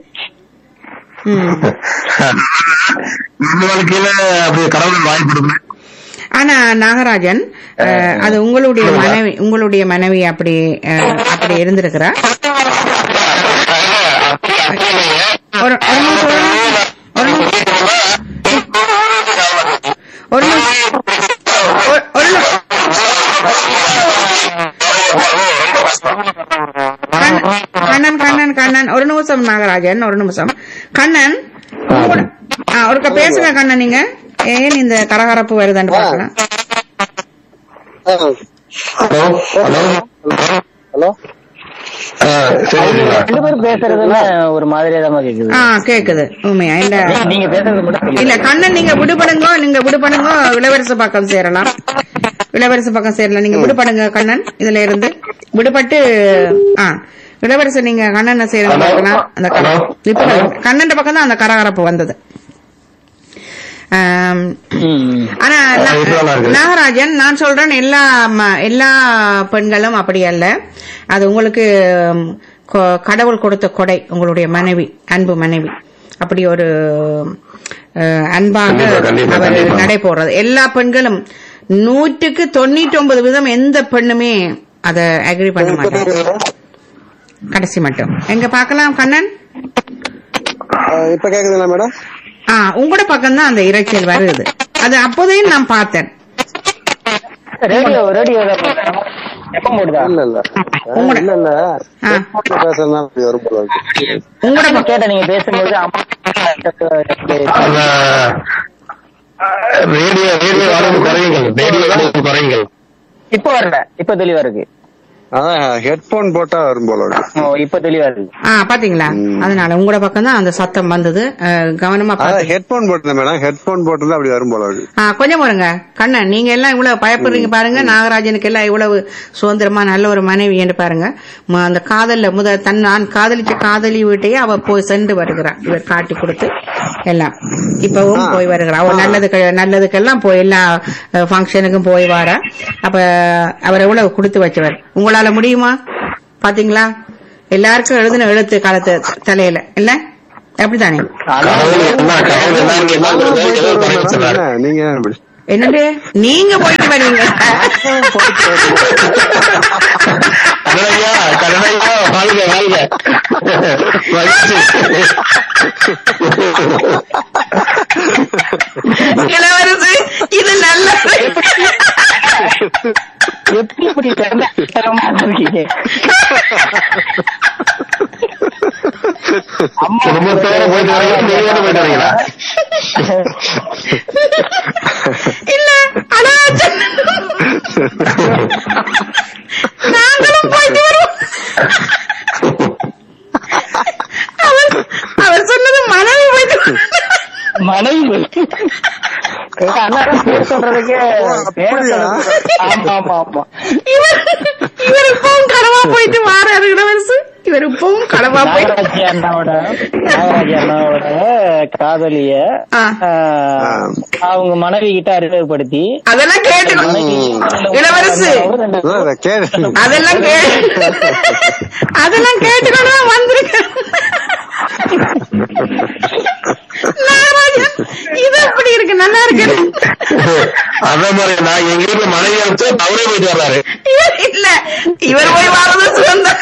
ம் நம்ம வாழ்க்கையில அப்படி கடவுள் வாய்ப்பு கொடுக்கணும் ஆனா நாகராஜன் அஹ், அது உங்களுடைய மனைவி உங்களுடைய மனைவி அப்படி அஹ், அப்படி இருந்திருக்கிறா ஒரு ஒரு நிமிஷம், ஒரு நிமிஷம், ஒரு நிமிஷம். ஒரு நிமிஷம் ஒரு- ஒரு நிமிஷம். கண்ணன், கண்ணன் கண்ணன் கண்ணன் ஒரு நிமிஷம் நாகராஜன் ஒரு நிமிஷம் கண்ணன் உங்களோட- ஆ, ஒருக்கா பேசுங்க கண்ணன் நீங்க ஏன் இந்த கரகரப்பு வருதுன்னு பார்க்கலாம் ஹலோ ஹலோ ஹலோ சரிங்களா ரெண்டு பேரும் பேசுறதுல ஒரு மாதிரியா தான் கேக்குது ஆ கேக்குது உண்மையா இல்ல நீங்க பேசுறது மட்டும் சொல்லுங்க. இல்ல கண்ணன் நீங்க விடுபடுங்க நீங்க விடுபடுங்க இளவரசு பக்கம் சேரலாம் இளவரசு பக்கம் சேரலாம் நீங்க விடுபடுங்க கண்ணன் இதுல இருந்து விடுபட்டு ஆ இளவரசு நீங்க கண்ணனை சேருங்க பார்க்கலாம் அந்த கர- இப்ப கண்ணன் பக்கம் தான் அந்த கரகரப்பு வந்தது ஆம், ம், ம். ஆனா நா- இது நல்லா இருக்குது. நாகராஜன் நான் சொல்றேன் எல்லா ம- எல்லா பெண்களும் அப்படி அல்ல அது உங்களுக்கு ம், கொ- கடவுள் கொடுத்த கொடை உங்களுடைய மனைவி அன்பு மனைவி அப்படி ஒரு அஹ், அன்பாக கண்டிப்பா, கண்டிப்பா, அவர் கண்டிப்பா. நடை போடுறது எல்லா பெண்களும் நூற்றுக்கு தொண்ணூற்றி ஒன்பது வீதம் எந்த பெண்ணுமே அத அக்ரி பண்ண மாட்டாங்க கடைசி மட்டும் எங்க பார்க்கலாம் கண்ணன் அஹ் இப்ப கேக்குதுங்களா மேடம் ஆ உங்களோட பக்கம் தான் அந்த இரைச்சல் வருது அது அப்போதையும் நான் பார்த்தேன் ரேடியோ ரேடியோ எப்ப போடுதா இல்ல இல்ல அஹ் இல்ல இல்ல ஆ. பேசுறதுனால இப்படி வரும் போல இருக்கு உங்களோட நான் பக்கம் கேட்டேன் நீங்க பேசும்போது அம்மா அந்த ரேடியோ ரேடியோ அளவு குறையுங்கள் ரேடியோ அளவு குறையுங்கள் இப்ப வரல இப்ப தெளிவா இருக்கு அதான் ஹெட்போன் போட்டா வரும் போல இருக்கு ஓ, இப்ப தெளிவா இருக்கு ஆ பாத்தீங்களா அதனால உங்களோட பக்கம் தான் அந்த சத்தம் வந்தது அஹ், கவனமா அதான் பாத்து ஹெட்போன் போட்டிருந்தேன் மேடம் ஹெட்போன் போட்டிருந்தா அப்படி வரும் போல இருக்கு ஆ கொஞ்சம் பாருங்க கண்ணன் நீங்க எல்லாம் இவ்வளவு பயப்படுறீங்க பாருங்க நாகராஜனுக்கு எல்லாம் இவ்வளவு சுதந்திரமா நல்ல ஒரு மனைவி என்று பாருங்க ம- அந்த காதல்ல முத தன் நான் காதலிச்ச காதலி வீட்டையே அவ போய் சென்று வருகிறார் இவர் காட்டி கொடுத்து எல்லாம் இப்பவும் போய் வருகிறார் அவ நல்லதுக்கு நல்லதுக்கெல்லாம் போய் எல்லா ஃபங்க்ஷனுக்கும் போய் வாரா அப்ப அவர் எவ்வளவு கொடுத்து வச்சவர் உங்களால முடியுமா பாத்தீங்களா எல்லாருக்கும் எழுதின எழுத்து காலத்து தலையில இல்ல அப்படித்தானே கடவுள் என்ன கடவுள் என்ன என்னன்றது ஏதோ ஒரு படைப்பு சொன்னாரு. நீங்க ஏன் இப்படி? என்னண்டு நீங்க போயிட்டு வருவீங்க கருணையா கருணையா வாழ்க வாழ்க மகிழ்ச்சி இளவரசு இது நல்ல எப்படி இப்படி தரமா இருக்கீங்க அம்மா குடும்பத்தோட போயிட்டு வரீங்களா நீங்களோட போயிட்டு வரீங்களா இல்ல ஆனா நாங்களும் போயிட்டு வருவோம் அவர் அவர் சொன்னது மனைவி போயிட்டு வருவோம். மனைவி எங்க அண்ணா பேர் சொல்றதுக்கே பேர் அப்படியா? சொல்றதுக்கு- ஆமா ஆமா ஆமா இவர் இவர் இப்பவும் கடவா போயிட்டு வாராரு இளவரசு இவர் இப்பவும் கடவா போயிட்டு நாகராஜி அண்ணாவோட நாகராஜி அண்ணாவோட காதலிய ஆ. ஆஹ், அவங்க மனைவி கிட்ட அறிமுகப்படுத்தி அதெல்லாம் கேட்டுக்கணும் இளவரசு ரெண்டு அதான் அதை கேளு. அதெல்லாம் கே அதெல்லாம் கேட்டுக்கொண்டு தான் வந்திருக்கேன் நாகராஜன் இது எப்படி இருக்கு நல்லா இருக்கு அதே மாதிரி நான் எங்க வீட்டுல மனைவி அனுப்பிச்சு அவரே போயிட்டு வர்றாரு இவர் இல்ல இவர் போய் வாழ்றது சுதந்திரம்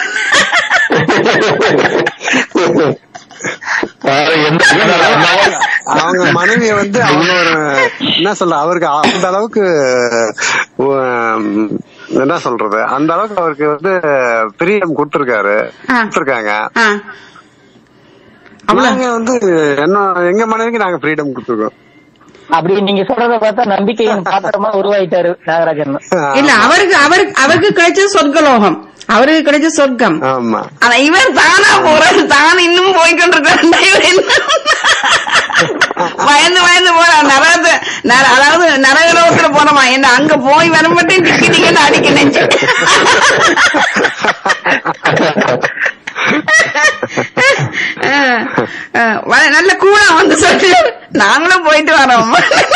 வேற எந்த அவங்க மனைவிய வந்து அவங்க ஒரு என்ன சொல்ற அவருக்கு அந்த அளவுக்கு உம், என்ன சொல்றது அந்த அளவுக்கு அவருக்கு வந்து பிரியம் கொடுத்திருக்காரு ஆ. கொடுத்திருக்காங்க ஆ. அவ்வளவு நாங்க வந்து என்ன எங்க மனைவிக்கு நாங்க ஃப்ரீடம் கொடுத்துருக்கோம் அப்படி நீங்க சொல்றத பார்த்தா நம்பிக்கையின் பாத்திரமா உருவாயிட்டாரு நாகராஜன் இல்ல அவருக்கு அவருக்கு அவருக்கு கிடைச்ச சொர்க்கலோகம் அவருக்கு கிடைச்ச சொர்க்கம் ஆமா ஆனா இவர் தானா போறாரு தான் இன்னும் போய்கொண்டிருக்காரு இவர் என்ன பயந்து பயந்து போறார் நரகத்து நர- அதாவது நரகலோகத்துல போனோமா என்ன அங்க போய் வர மட்டும் டிக்கி டிக்கெட் அடிக்க நெஞ்சு அஹ், அஹ், வ- நல்ல கூலா வந்து சொல்லி நாங்களும் போயிட்டு வரோம்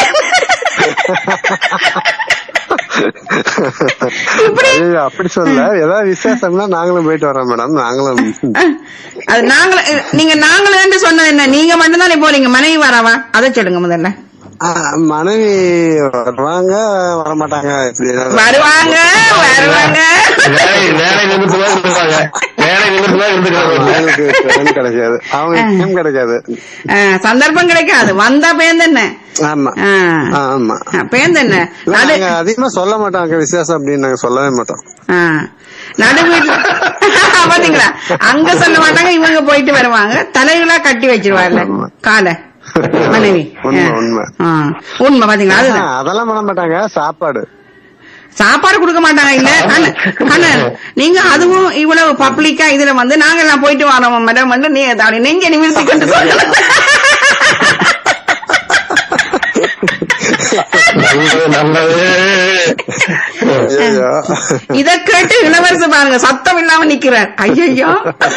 இப்படி ஐயோ, அப்படி சொல்ல ஏதாவது விசேஷம்னா நாங்களும் போயிட்டு வரோம் மேடம் நாங்களும் அஹ், அது நாங்களும் நீங்க நாங்களும் சொன்னது என்ன நீங்க மட்டும்தானே போறீங்க மனைவி வரவா அதை சொல்லுங்க முதல்ல ஆ, மனைவி வருவாங்க வரமாட்டாங்க இப்படி ஏதாவது. வருவாங்க வருவாங்க வேலை வேலை நிமித்தமா இருந்துருவாங்க வேலை நிமித்தமா இருந்துக்கிறாங்க அவங்களுக்கு time கிடைக்காது அவங்க டைம் கிடைக்காது அஹ், சந்தர்ப்பம் கிடைக்காது வந்தா பேந்தென்ன ஆமா அஹ், ஆமா அஹ், பேந்தென்ன இல்ல, நடு நாங்க அதிகமா சொல்ல மாட்டோம் அங்க விசேஷம் அப்படின்னு நாங்க சொல்லவே மாட்டோம் அஹ், நடு வீட்டுல பாத்தீங்களா அங்க சொல்ல மாட்டாங்க இவங்க போயிட்டு வருவாங்க தலைகளா கட்டி வச்சிருவாங்க காலை மனைவி உண்மை, அஹ். உண்மை. அஹ், உண்மை பாத்தீங்களா ஆ, அதுதான் அதெல்லாம் பண்ண மாட்டாங்க சாப்பாடு சாப்பாடு கொடுக்க மாட்டாங்க இல்ல அண்ணன், அண்ணன் நீங்க அதுவும் இவ்வளவு பப்ளிக்கா இதுல வந்து நாங்க எல்லாம் போயிட்டு வரோம் மேடம் வந்து நீ அப்படி நெஞ்ச நிமிர்த்தி கொண்டு சொல்லணும் நல்லது நல்லது ஐயோ. இத கேட்டு இளவரசு பாருங்க சத்தம் இல்லாம நிக்கிறார் ஐயோ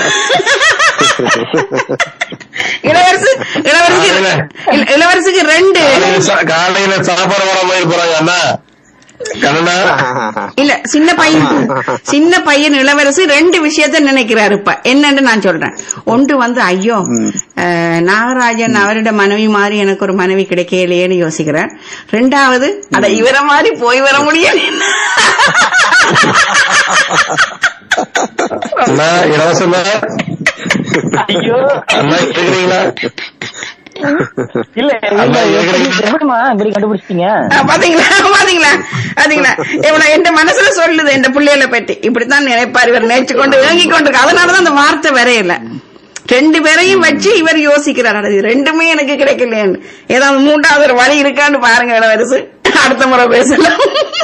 இளவரசு இளவரசி இள- இளவரசிக்கு ரெண்டு காலையில சா- காலையில சாப்பாடு வர மாதிரி போறாங்க அண்ணா கண்ணா இல்ல சின்ன பையன் சின்ன பையன் இளவரசி ரெண்டு விஷயத்த நினைக்கிறாரு இப்ப என்னன்னு நான் சொல்றேன் ஒன்று வந்து ஐயோ அஹ், நாகராஜன் அவரோட மனைவி மாதிரி எனக்கு ஒரு மனைவி கிடைக்கலையேன்னு யோசிக்கிறேன் ரெண்டாவது அட இவர மாதிரி போய் வர முடியல அண்ணா இலவசம் ஐயோ அண்ணா கேக்குறீங்களா இல்ல அண்ணா, இல்ல, ஏற்கனவே- எப்படி- எப்படிம்மா இப்படி கண்டுபிடிச்சிட்டீங்க அஹ், பாத்தீங்களா பாத்தீங்களா பாத்தீங்களா இவனை என் மனசுல சொல்லுது என் பிள்ளைகளை பற்றி இப்படித்தான் நினைப்பார் இவர் நினைச்சு கொண்டு ஏங்கி கொண்டு அதனாலதான் அந்த வார்த்தை வரையல ரெண்டு பேரையும் வச்சு இவர் யோசிக்கிறார் அட, இது ரெண்டுமே எனக்கு கிடைக்கலையேன்னு ஏதாவது மூன்றாவது ஒரு வழி இருக்கான்னு பாருங்க இளவரசு அடுத்த முறை பேசலாம்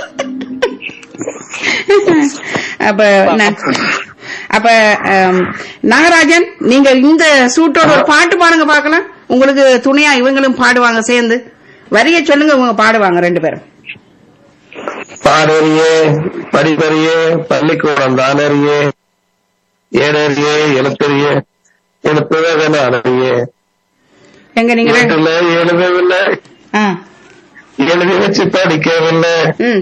அப்ப நான்- அப்ப ஆம், நாகராஜன் நீங்க இந்த சூட்டோட ஒரு பாட்டு பாடுங்க பாக்கலாம் உங்களுக்கு துணையா இவங்களும் பாடுவாங்க சேர்ந்து வரிய சொல்லுங்க இவங்க பாடுவாங்க ரெண்டு பேரும் பாடறியே படிப்பறியே பள்ளிக்கூடம் தானறியே ஏடறியே எழுத்தறியே எழுத்துவே நானறியே எங்க நீங்க ரெண்டு- வீட்டுல எழுதவில்லை ஆ, எழுதி வச்சு படிக்கவில்லை ம்.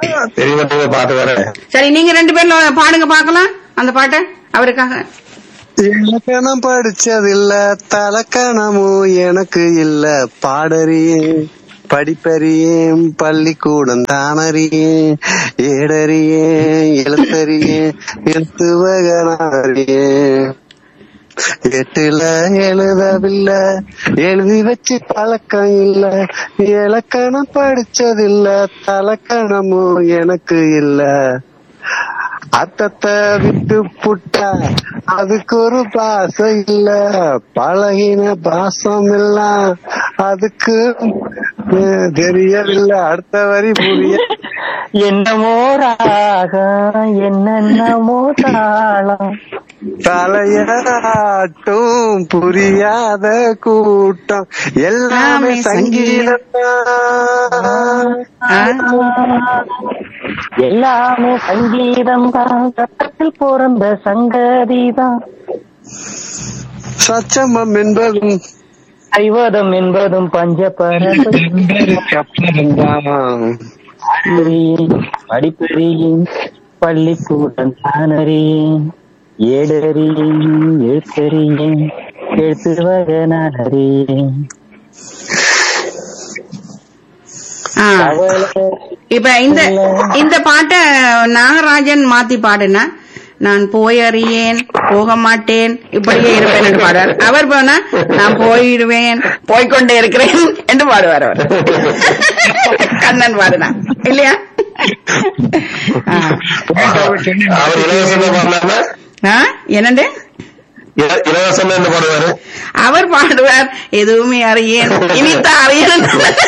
தெரியுமா பாட்டு வரேன் சரி நீங்க ரெண்டு பேர்ல பாடுங்க பாக்கலாம் அந்த பாட்டை அவருக்காக இலக்கணம் படிச்சதில்ல தலக்கணமும் எனக்கு இல்ல பாடறியேன் படிப்பறியேன் பள்ளிக்கூடம் தானறியேன் ஏடறியேன் எழுத்தறியேன் எழுத்து வகனாறியேன் எட்டுல எழுதவில்லை எழுதி வச்சு பழக்கம் இல்ல இலக்கணம் படிச்சதில்ல தலக்கணமும் எனக்கு இல்ல அத்தத்தை விட்டு புட்டா அதுக்கு ஒரு பாசம் இல்ல பழகின பாசம் இல்ல அதுக்கு அஹ், தெரியவில்லை அடுத்த வரி புரிய என்னமோ ராகம் என்னென்னமோ தாளம் தலையாட்டும் புரியாத கூட்டம் எல்லாமே சங்கீதம் ஆ, எல்லாமே சங்கீதம் தான் சட்டத்தில் பிறந்த சங்கதி தான் சச்சமம் என்பதும் ஐவதம் என்பதும் பஞ்சபரது கப்பலம்தான். படிப்பறியின் பள்ளிக்கூடம் தானறியேன் ஏடறியேன் எழுத்தறியேன் எழுத்து வகை நான் அறியேன் ஆ. இப்ப இந்த இந்த பாட்ட நாகராஜன் மாத்தி பாடுனா நான் போய் அறியேன் போக மாட்டேன் இப்படியே இருப்பேன் என்று பாடுவார் அவர் போனா நான் போயிடுவேன் போய்க்கொண்டே இருக்கிறேன் என்று பாடுவார் அவர் கண்ணன் பாடுனா இல்லையா ஆ. அவர் இலவசம் பாடினாருன்னா ஆ, என்னண்டு இல- இலவசம் என்ன பாடுவாரு அவர் பாடுவார் எதுவுமே அறியேன் இனித்தான் அறியேன்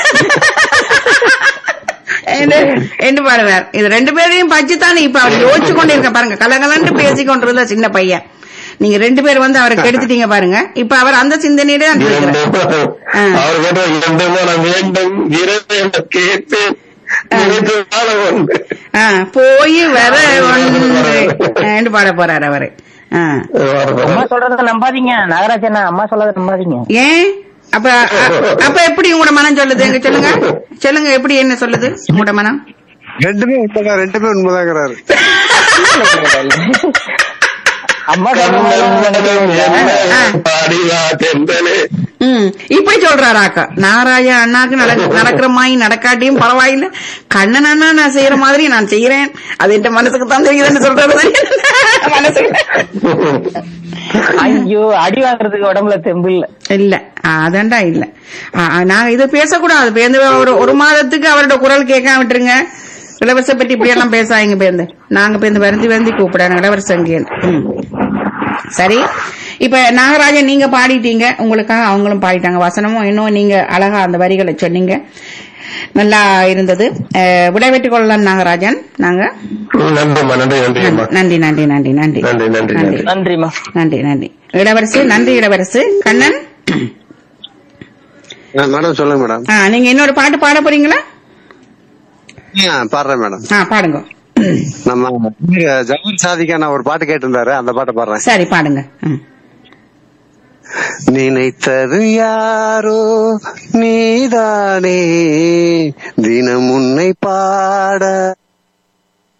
என்று- என்று பாடுவார் இது ரெண்டு பேரையும் பச்சுத்தானே இப்ப அவர் யோசிச்சு கொண்டு இருக்க பாருங்க கலகலன்னு பேசி கொண்டிருந்த சின்ன பையன் நீங்க ரெண்டு பேர் வந்து அவரை கெடுத்துட்டீங்க பாருங்க இப்ப அவர் அந்த சிந்தனையிலே தான் இருக்கிறார் இரண்டும் ஆ. அவர் கேட்ட இரண்டு மனம் வேண்டும் இரண்டு என கேட்பேன் நினைத்து வாழ ஒன்று ஆ, போய் வர ஒன்று என்று பாட போறார் அவரு ஆ. அம்மா சொல்றத நம்பாதீங்க நாகராஜனா அம்மா சொல்றத நம்பாதீங்க ஏன் அப்ப அ- அப்ப எப்படி உங்களோட மனம் சொல்லுது எங்க சொல்லுங்க சொல்லுங்க எப்படி என்ன சொல்லுது உங்களோட மனம் ரெண்டுமே உண்மைதான் ரெண்டுமே உண்மைதாங்கிறாரு அம்மா ஆ. பாடிவா தென்றலே ம் இப்படி சொல்றாராக்கா நாராய அண்ணாக்கு நடக்க- நடக்கிற மாதிரி நடக்காட்டியும் பரவாயில்ல கண்ணன் அண்ணா நான் செய்யற மாதிரி நான் செய்யறேன் அது என் மனசுக்கு தான் தெரியுதுன்னு சொல்றது மனசுக்கு ஐயோ அடி வாங்குறதுக்கு உடம்புல தெம்பு இல்ல இல்ல அதான்டா இல்ல ஆ, ஆ, நான் இது பேசக்கூடாது பேருந்து ஒரு ஒரு மாதத்துக்கு அவரோட குரல் கேட்காம விட்டுருங்க இளவரச பத்தி இப்படி எல்லாம் பேசாதீங்க பேருந்து நாங்க பேருந்து வருந்தி வருந்தி கூப்பிடாங்க இளவரசங்க சரி இப்ப நாகராஜன் நீங்க பாடிட்டீங்க உங்களுக்காக அவங்களும் பாடிட்டாங்க வசனமும் இன்னும் நீங்க அழகா அந்த வரிகளை சொன்னீங்க நல்லா இருந்தது அஹ், விடைபெற்றுக் கொள்ளலாம் நாகராஜன் நாங்க நன்றிம்மா நன்றி நன்றிம்மா நன்றி நன்றி நன்றி நன்றி நன்றி நன்றி நன்றி நன்றிமா நன்றி நன்றி இளவரசு நன்றி இளவரசு கண்ணன் ஆ, மேடம் சொல்லுங்க மேடம் ஆ, நீங்க இன்னொரு பாட்டு பாட போறீங்களா ஆ, பாடுறேன் மேடம் ஆ பாடுங்க நம்ம ஜவஹர் சாதிக்கா நான் ஒரு பாட்டு கேட்டிருந்தாரு அந்த பாட்டை பாடுறேன் சரி பாடுங்க ம். நினைத்தது யாரோ நீதானே தினம் உன்னை பார்